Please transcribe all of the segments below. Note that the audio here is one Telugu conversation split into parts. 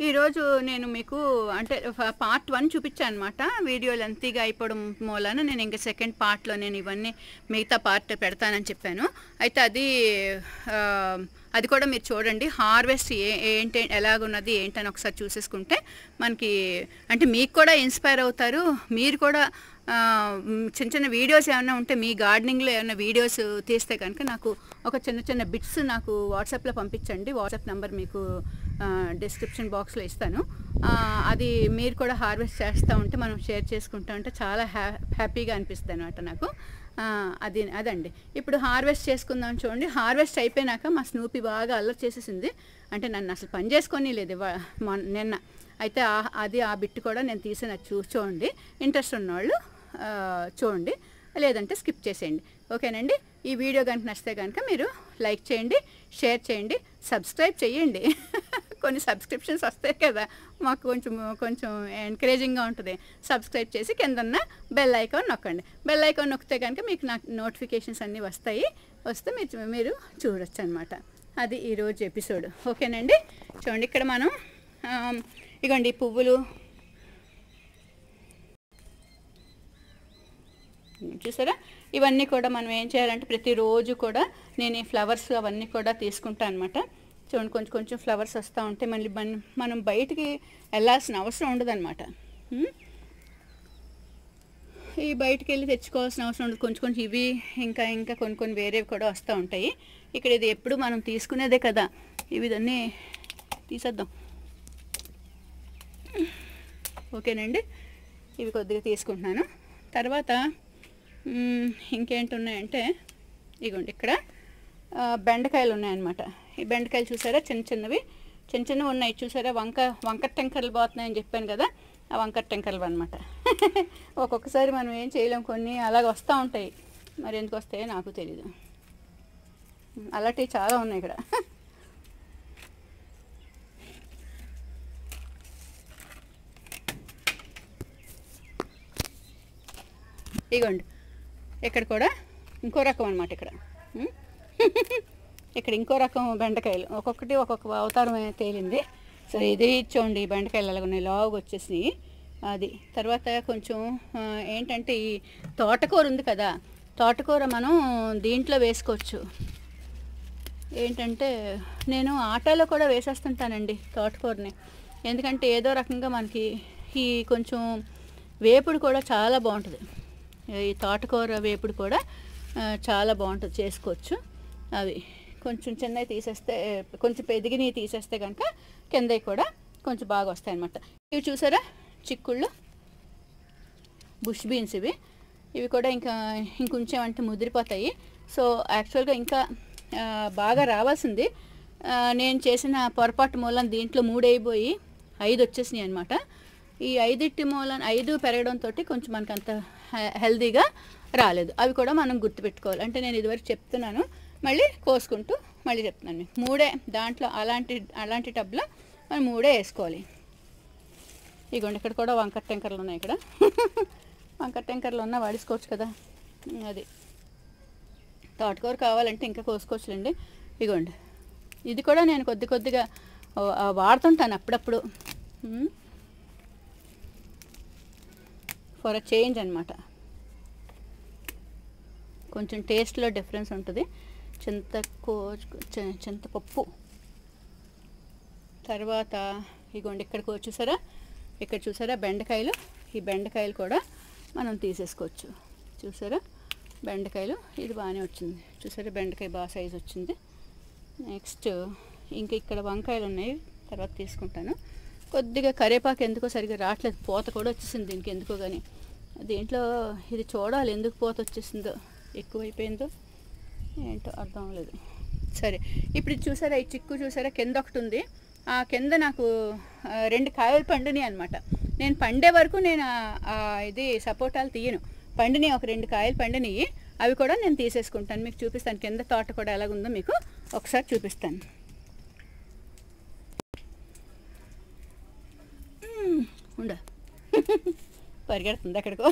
ఈరోజు నేను మీకు అంటే ఫ- పార్ట్ వన్ చూపించాను అనమాట వీడియో లెంతీగా అయిపోవడం మూలన నేను ఇంకా సెకండ్ పార్ట్లో నేను ఇవన్నీ మిగతా పార్ట్ పెడతానని చెప్పాను అయితే అది ఆ, అది కూడా మీరు చూడండి హార్వెస్ట్ ఏ ఏంటి ఎలాగున్నది ఏంటని ఒకసారి చూసేసుకుంటే మనకి అంటే మీకు కూడా ఇన్స్పైర్ అవుతారు మీరు కూడా ఆ, మ్, చిన్న చిన్న వీడియోస్ ఏమైనా ఉంటే మీ గార్డెనింగ్లో ఏమైనా వీడియోస్ తీస్తే కనుక నాకు ఒక చిన్న చిన్న బిట్స్ నాకు వాట్సాప్లో పంపించండి వాట్సాప్ నెంబర్ మీకు డిస్క్రిప్షన్ బాక్స్లో ఇస్తాను ఆ, అది మీరు కూడా హార్వెస్ట్ చేస్తూ ఉంటే మనం షేర్ చేసుకుంటా ఉంటే చాలా హ్యా హ్యాపీగా అనిపిస్తుంది అనమాట నాకు ఆ, అది అదండి ఇప్పుడు హార్వెస్ట్ చేసుకుందాం చూడండి హార్వెస్ట్ అయిపోయినాక మా స్నూపీ బాగా అల్లరి చేసేసింది అంటే నన్ను అసలు పని చేసుకొని లేదు ఇవా- మొన్న- నిన్న అయితే ఆ- అది ఆ బిట్ కూడా నేను తీసిన చూసుకోండి ఇంట్రెస్ట్ ఉన్నవాళ్ళు ఆ, చూడండి లేదంటే స్కిప్ చేసేయండి ఓకేనండి ఈ వీడియో కనుక నచ్చితే కనుక మీరు లైక్ చేయండి షేర్ చేయండి సబ్స్క్రైబ్ చేయండి కొన్ని సబ్స్క్రిప్షన్స్ వస్తాయి కదా మాకు కొంచెం కొంచెం ఎంకరేజింగ్గా ఉంటుంది సబ్స్క్రైబ్ చేసి కిందన్న బెల్ ఐకాన్ నొక్కండి బెల్ ఐకాన్ నొక్కితే కనుక మీకు నాకు నోటిఫికేషన్స్ అన్నీ వస్తాయి వస్తే మీరు మీరు చూడొచ్చు అనమాట అది ఈరోజు ఎపిసోడ్ ఓకేనండి చూడండి ఇక్కడ మనం ఆమ్, ఇగోండి ఈ పువ్వులు చూసారా ఇవన్నీ కూడా మనం ఏం చేయాలంటే ప్రతిరోజు కూడా నేను ఈ ఫ్లవర్స్ అవన్నీ కూడా తీసుకుంటాను అనమాట చూడండి కొంచెం కొంచెం ఫ్లవర్స్ వస్తూ ఉంటే మళ్ళీ మన మనం బయటికి వెళ్ళాల్సిన అవసరం ఉండదన్నమాట ఉం? ఈ బయటికి వెళ్ళి తెచ్చుకోవాల్సిన అవసరం ఉండదు కొంచెం కొంచెం ఇవి ఇంకా ఇంకా కొన్ని కొన్ని వేరేవి కూడా వస్తూ ఉంటాయి ఇక్కడ ఇది ఎప్పుడు మనం తీసుకునేదే కదా ఇవి ఇదన్నీ తీసేద్దాం ఓకేనండి ఇవి కొద్దిగా తీసుకుంటున్నాను తర్వాత మ్, ఇంకేంటి ఉన్నాయంటే ఇగోండి ఇక్కడ ఆ, బెండకాయలు ఉన్నాయన్నమాట ఈ బెండకాయలు చూసారా చిన్న చిన్నవి చిన్న చిన్నవి ఉన్నాయి చూసారా వంక వంకర టెంకర్లు పోతున్నాయని చెప్పాను కదా ఆ వంకర టెంకర్లు అనమాట ఒక్కొక్కసారి మనం ఏం చేయలేం కొన్ని అలాగ వస్తూ ఉంటాయి మరి ఎందుకు వస్తాయో నాకు తెలీదు అలాంటివి చాలా ఉన్నాయి ఇక్కడ ఇగోండి ఇక్కడ కూడా ఇంకో రకం అనమాట ఇక్కడ ఉం? ఇక్కడ ఇంకో రకం బెండకాయలు ఒక్కొక్కటి ఒక్కొక్క అవతారం తేలింది సరే ఇది చూడండి ఈ బెండకాయలు అలాగ ఉన్నాయి లావుగా వచ్చేసినాయి అది తర్వాత కొంచెం ఆ, ఏంటంటే ఈ తోటకూర ఉంది కదా తోటకూర మనం దీంట్లో వేసుకోవచ్చు ఏంటంటే నేను ఆటాలో కూడా వేసేస్తుంటానండి తోటకూరని ఎందుకంటే ఏదో రకంగా మనకి ఈ కొంచెం వేపుడు కూడా చాలా బాగుంటుంది ఈ తోటకూర వేపుడు కూడా ఆ, చాలా బాగుంటుంది చేసుకోవచ్చు అవి కొంచెం చిన్నవి తీసేస్తే కొంచెం ఎదిగినవి తీసేస్తే కనుక కిందవి కూడా కొంచెం బాగా వస్తాయి అన్నమాట ఇవి చూసారా చిక్కుళ్ళు బుష్ బీన్స్ ఇవి ఇవి కూడా ఇంకా ఇంకొంచెం అంటే ముదిరిపోతాయి సో యాక్చువల్గా ఇంకా ఆ, బాగా రావాల్సింది ఆ, నేను చేసిన పొరపాటు మూలం దీంట్లో మూడు అయిపోయి ఐదు వచ్చేసినాయి అనమాట ఈ ఐదిట్టి మూలం ఐదు పెరగడంతో కొంచెం మనకు అంత హె- హెల్దీగా రాలేదు అవి కూడా మనం గుర్తుపెట్టుకోవాలి అంటే నేను ఇదివరకు చెప్తున్నాను మళ్ళీ కోసుకుంటూ మళ్ళీ చెప్తున్నాను మీకు మూడే దాంట్లో అలాంటి అలాంటి టబ్లో మనం మూడే వేసుకోవాలి ఇగోండి ఇక్కడ కూడా వంకర టెంకర్లు ఉన్నాయి ఇక్కడ వంకర టెంకర్లు ఉన్నా వాడేసుకోవచ్చు కదా ఉమ్, అది తోటకూర కావాలంటే ఇంకా కోసుకోవచ్చులేండి ఇగోండి ఇది కూడా నేను కొద్ది కొద్దిగా ఆ, ఆ, వాడుతుంటాను అప్పుడప్పుడు ఫర్ అ చేంజ్ అనమాట కొంచెం టేస్ట్లో డిఫరెన్స్ ఉంటుంది చింతకో చి- చింతపప్పు తర్వాత ఇగోండి ఇక్కడికి చూసారా ఇక్కడ చూసారా బెండకాయలు ఈ బెండకాయలు కూడా మనం తీసేసుకోవచ్చు చూసారా బెండకాయలు ఇది బాగానే వచ్చింది చూసారా బెండకాయ బాగా సైజ్ వచ్చింది నెక్స్ట్ ఇంకా ఇక్కడ వంకాయలు ఉన్నాయి తర్వాత తీసుకుంటాను కొద్దిగా కరేపాకు ఎందుకో సరిగ్గా రావట్లేదు పూత కూడా వచ్చేసింది దీనికి ఎందుకో కానీ దీంట్లో ఇది చూడాలి ఎందుకు పూత వచ్చేసిందో ఎక్కువైపోయిందో ఏంటో అర్థం అవ్వలేదు సరే ఇప్పుడు ఇది చూసారా ఈ చిక్కు చూసారా కింద ఒకటి ఉంది ఆ కింద నాకు ఆ, రెండు కాయలు పండినాయి అనమాట నేను పండే వరకు నేను ఆ- ఆ ఇది సపోటాలు తీయను పండినాయి ఒక రెండు కాయలు పండినాయి అవి కూడా నేను తీసేసుకుంటాను మీకు చూపిస్తాను కింద తోట కూడా ఎలాగుందో మీకు ఒకసారి చూపిస్తాను మ్మ్, ఉండ పరిగెడుతుంది ఎక్కడికో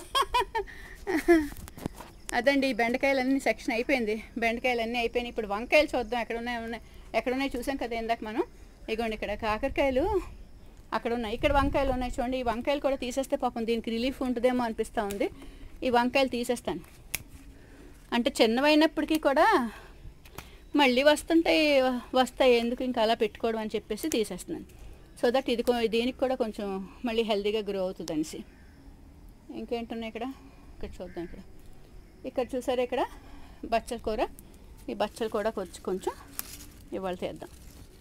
అదండి ఈ బెండకాయలన్నీ సెక్షన్ అయిపోయింది బెండకాయలన్నీ అయిపోయినాయి ఇప్పుడు వంకాయలు చూద్దాం ఎక్కడ ఉన్నాయి ఉన్నాయి ఎక్కడ ఉన్నాయి చూసాం కదా ఇందాక మనం ఇగోండి ఇక్కడ కాకరకాయలు అక్కడ ఉన్నాయి ఇక్కడ వంకాయలు ఉన్నాయి చూడండి ఈ వంకాయలు కూడా తీసేస్తే పాపం దీనికి రిలీఫ్ ఉంటుందేమో అనిపిస్తూ ఉంది ఈ వంకాయలు తీసేస్తాను అంటే చిన్నవైనప్పటికీ కూడా మళ్ళీ వస్తుంటాయి వస్తాయి ఎందుకు ఇంకా అలా పెట్టుకోవడం అని చెప్పేసి తీసేస్తున్నాను సో దట్ ఇది కొ- దీనికి కూడా కొంచెం మళ్ళీ హెల్తీగా గ్రో అవుతుంది అనేసి ఇంకేంటున్నాయి ఇక్కడ ఇక్కడ చూద్దాం ఇక్కడ ఇక్కడ చూసారా ఇక్కడ బచ్చల కూర ఈ బచ్చలు కూడా కొంచెం కొంచెం ఇవాళ చేద్దాం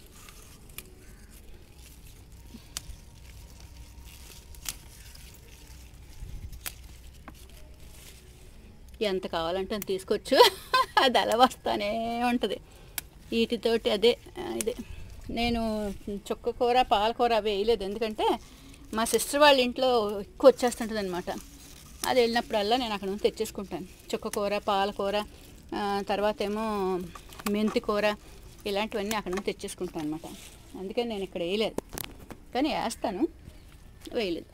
ఎంత కావాలంటే అంత తీసుకోవచ్చు అది అలా వస్తానే ఉంటుంది వీటితోటి అదే ఆ, ఇదే నేను చుక్క కూర పాలకూర అవి వేయలేదు ఎందుకంటే మా సిస్టర్ వాళ్ళ ఇంట్లో ఎక్కువ వచ్చేస్తుంటుంది అనమాట అది వెళ్ళినప్పుడల్లా నేను అక్కడ నుంచి తెచ్చేసుకుంటాను చుక్క కూర పాలకూర ఆ, తర్వాత ఏమో మెంతి కూర ఇలాంటివన్నీ అక్కడ నుంచి తెచ్చేసుకుంటాను అనమాట అందుకని నేను ఇక్కడ వేయలేదు కానీ వేస్తాను వేయలేదు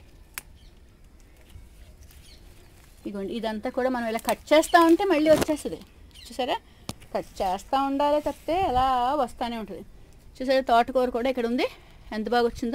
ఇదిగోండి ఇదంతా కూడా మనం ఇలా కట్ చేస్తూ ఉంటే మళ్ళీ వచ్చేస్తుంది చూసారా కట్ చేస్తూ ఉండాలి తప్పితే అలా వస్తూనే ఉంటుంది చూసారా తోటకూర కూడా ఇక్కడ ఉంది ఎంత బాగా వచ్చిందో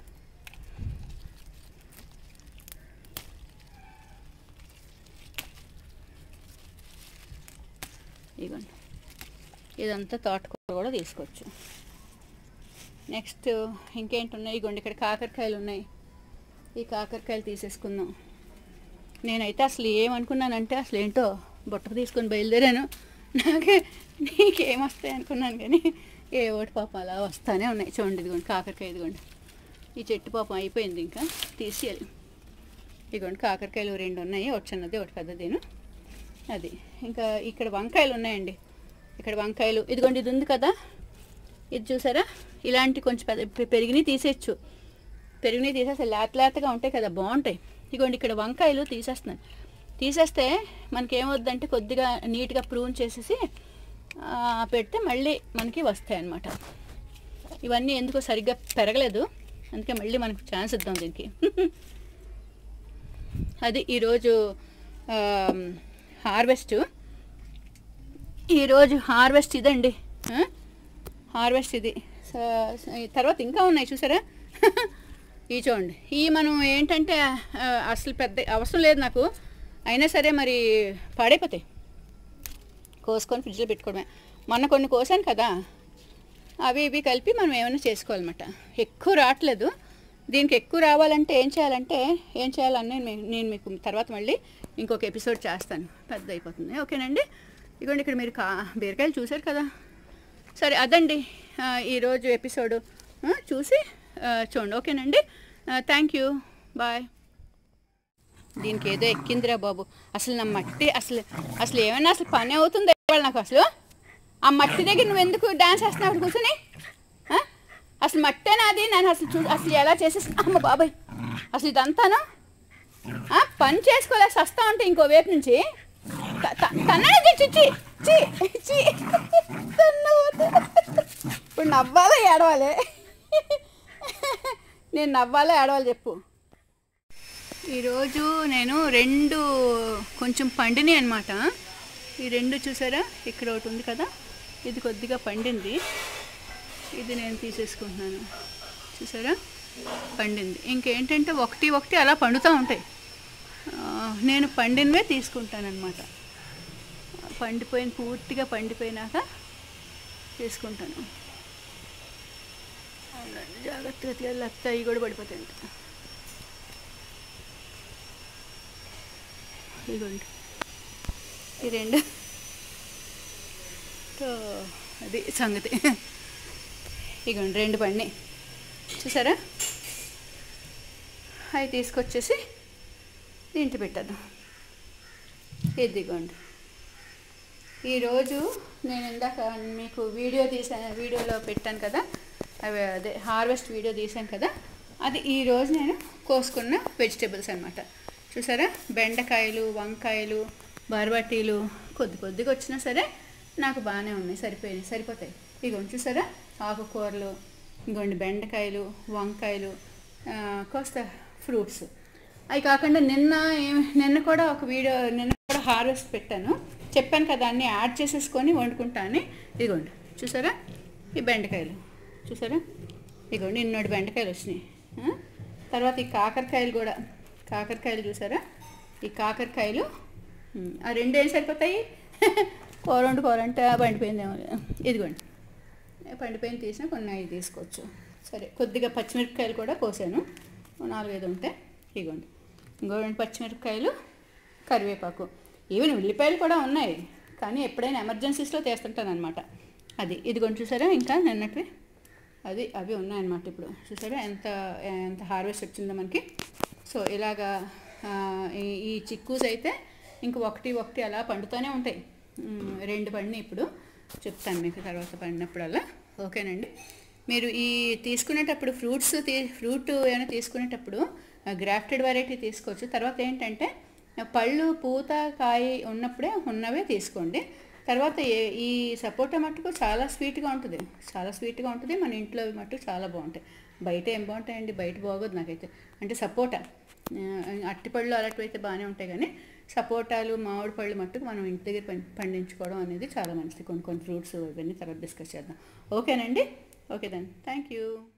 ఇదిగోండి ఇదంతా తోటకూర కూడా తీసుకోవచ్చు నెక్స్ట్ ఇంకేంటి ఉన్నాయి ఇగోండి ఇక్కడ కాకరకాయలు ఉన్నాయి ఈ కాకరకాయలు తీసేసుకుందాం నేనైతే అసలు ఏమనుకున్నానంటే అసలు ఏంటో బుట్టకు తీసుకొని బయలుదేరాను నాకే నీకేమొస్తాయి అనుకున్నాను కానీ ఏ ఒకటి పాపం అలా వస్తానే ఉన్నాయి చూడండి ఇదిగోండి కాకరకాయ ఇదిగోండి ఈ చెట్టు పాపం అయిపోయింది ఇంకా తీసేయాలి ఇదిగోండి కాకరకాయలు రెండు ఉన్నాయి ఒకటి చిన్నది ఒకటి పెద్దదేను అది ఇంకా ఇక్కడ వంకాయలు ఉన్నాయండి ఇక్కడ వంకాయలు ఇదిగోండి ఇది ఉంది కదా ఇది చూసారా ఇలాంటి కొంచెం పెద్ద పె- పెరిగినవి తీసేయచ్చు పెరిగినవి తీసేస్తే లేత లేతగా ఉంటాయి కదా బాగుంటాయి ఇదిగోండి ఇక్కడ వంకాయలు తీసేస్తున్నాను తీసేస్తే మనకి ఏమవుద్దంటే కొద్దిగా నీట్గా ప్రూన్ చేసేసి ఆ, పెడితే మళ్ళీ మనకి వస్తాయి అన్నమాట ఇవన్నీ ఎందుకో సరిగ్గా పెరగలేదు అందుకే మళ్ళీ మనకు ఛాన్స్ ఇద్దాం దీనికి అది ఈరోజు హార్వెస్ట్ ఈరోజు హార్వెస్ట్ ఇదండి ఆ? హార్వెస్ట్ ఇది స- స- ఈ తర్వాత ఇంకా ఉన్నాయి చూసారా ఇవి చూడండి ఈ మనం ఏంటంటే ఆ, అసలు పెద్ద అవసరం లేదు నాకు అయినా సరే మరి పాడైపోతాయి కోసుకొని ఫ్రిడ్జ్లో పెట్టుకోవడమే మొన్న కొన్ని కోసాను కదా అవి ఇవి కలిపి మనం ఏమైనా చేసుకోవాలన్నమాట ఎక్కువ రావట్లేదు దీనికి ఎక్కువ రావాలంటే ఏం చేయాలంటే ఏం చేయాలని నేను నేను మీకు తర్వాత మళ్ళీ ఇంకొక ఎపిసోడ్ చేస్తాను పెద్ద అయిపోతుంది ఓకేనండి ఇదిగోండి ఇక్కడ మీరు కా బీరకాయలు చూశారు కదా సరే అదండి ఆ, ఈరోజు ఎపిసోడు ఆ, చూసి ఆ, చూడండి ఓకేనండి థ్యాంక్ యూ బాయ్ దీనికి ఏదో ఎక్కిందిరా బాబు అసలు నా మట్టి అసలు అసలు ఏమైనా అసలు పని అవుతుంది ఇవాళ నాకు అసలు ఆ మట్టి దగ్గర నువ్వు ఎందుకు డాన్స్ వేస్తున్నావు అక్కడ కూర్చొని ఆ? అసలు మట్టేనా అది నేను అసలు చూ అసలు ఎలా చేసేసి అమ్మ బాబాయ్ అసలు ఇదంతాను ఆ, పని చేసుకోలే సస్తా ఉంటే ఇంకో వైపు నుంచి త- త- తన్ననే చి చి చి చి తన్నవద్దు. ఇప్పుడు నవ్వాలా ఏడవాలి నేను నవ్వాలా ఏడవాలి చెప్పు ఈరోజు నేను రెండు కొంచెం పండిని అనమాట ఈ రెండు చూసారా ఇక్కడ ఒకటి ఉంది కదా ఇది కొద్దిగా పండింది ఇది నేను తీసేసుకుంటున్నాను చూసారా పండింది ఇంకేంటంటే ఒకటి ఒకటి అలా పండుతూ ఉంటాయి ఆ, నేను పండినవే తీసుకుంటాను అనమాట పండిపోయిన పూర్తిగా పండిపోయినాక తీసుకుంటాను అవునండి, జాగ్రత్తగా తీయాలి లేకపోతే అవి కూడా పడిపోతాయి ఇదిగోండి ఈ రెండు సో అది సంగతి ఇగోండి రెండు పండి చూసారా అవి తీసుకొచ్చేసి ఇంటి పెట్టాను ఇదిగోండి ఈరోజు నేను ఇందాక మీకు వీడియో తీసాను వీడియోలో పెట్టాను కదా అవి అదే హార్వెస్ట్ వీడియో తీసాను కదా అది ఈరోజు నేను కోసుకున్న వెజిటేబుల్స్ అనమాట చూసారా బెండకాయలు వంకాయలు బర్బటీలు కొద్ది కొద్దిగా వచ్చినా సరే నాకు బాగానే ఉన్నాయి సరిపోయినాయి సరిపోతాయి ఇగోండి చూసారా ఆకుకూరలు ఇగోండి బెండకాయలు వంకాయలు ఆ, కోస్త ఫ్రూట్స్ అవి కాకుండా నిన్న ఏం- నిన్న కూడా ఒక వీడియో నిన్న కూడా హార్వెస్ట్ పెట్టాను చెప్పాను కదా అన్నీ యాడ్ చేసేసుకొని వండుకుంటా అని ఇదిగోండి చూసారా ఈ బెండకాయలు చూసారా ఇగో నిన్నోటి బెండకాయలు వచ్చినాయి ఆ? తర్వాత ఈ కాకరకాయలు కూడా కాకరకాయలు చూసారా ఈ కాకరకాయలు ఉమ్, ఆ రెండు ఏం సరిపోతాయి కూర వండు కూర అంటే పండిపోయిందేమో ఇదిగోండి పండిపోయిన తీసినా కొన్ని అవి తీసుకోవచ్చు సరే కొద్దిగా పచ్చిమిరపకాయలు కూడా కోసాను ఓ నాలుగైదు ఉంటే ఇగోండి ఇంకో రెండు పచ్చిమిరపకాయలు కరివేపాకు ఈవెన్ ఉల్లిపాయలు కూడా ఉన్నాయి కానీ ఎప్పుడైనా ఎమర్జెన్సీస్లో తీస్తుంటాను అనమాట అది ఇదిగోండి చూసారా ఇంకా నిన్నటివి అది అవి ఉన్నాయన్నమాట ఇప్పుడు చూసారా ఎంత ఎంత హార్వెస్ట్ వచ్చిందో మనకి సో ఇలాగా ఆ, ఈ ఈ చిక్కూస్ అయితే ఇంక ఒకటి ఒకటి అలా పండుతూనే ఉంటాయి ఉమ్, రెండు పండినాయి ఇప్పుడు చెప్తాను మీకు తర్వాత పండినప్పుడల్లా ఓకేనండి మీరు ఈ తీసుకునేటప్పుడు ఫ్రూట్స్ తీ ఫ్రూట్ ఏమైనా తీసుకునేటప్పుడు గ్రాఫ్టెడ్ వెరైటీ తీసుకోవచ్చు తర్వాత ఏంటంటే పళ్ళు పూత కాయ ఉన్నప్పుడే ఉన్నవే తీసుకోండి తర్వాత ఏ- ఈ సపోటా మట్టుకు చాలా స్వీట్గా ఉంటుంది చాలా స్వీట్గా ఉంటుంది మన ఇంట్లో మట్టుకు చాలా బాగుంటాయి బయట ఏం బాగుంటాయండి బయట బాగోదు నాకైతే అంటే సపోటా ఆ, అట్టిపళ్ళు అలాంటివి అయితే బాగానే ఉంటాయి కానీ సపోటాలు మామిడి పళ్ళు మట్టుకు మనం ఇంటి దగ్గర పం- పండించుకోవడం అనేది చాలా మంచిది కొన్ని కొన్ని ఫ్రూట్స్ ఇవన్నీ తర్వాత డిస్కస్ చేద్దాం ఓకేనండి ఓకే దెన్ థ్యాంక్ యూ